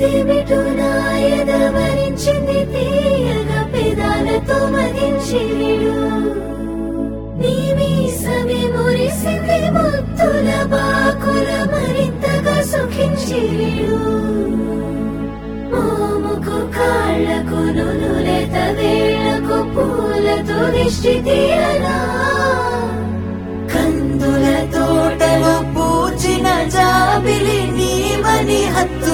అదేమిటో నాయదవరించింది తీయగా పెదాలతో మదించేడు నీ మీసమే మురిసింది ముత్తుల బాకుల మరింతగా సుఖించేడు మోముకు కాళ్లకు నునులెత వేళ్లకు పూలతో దిష్టి తీయలా కందుల తోటలో పూచిన జాబిలి నీవని హత్తు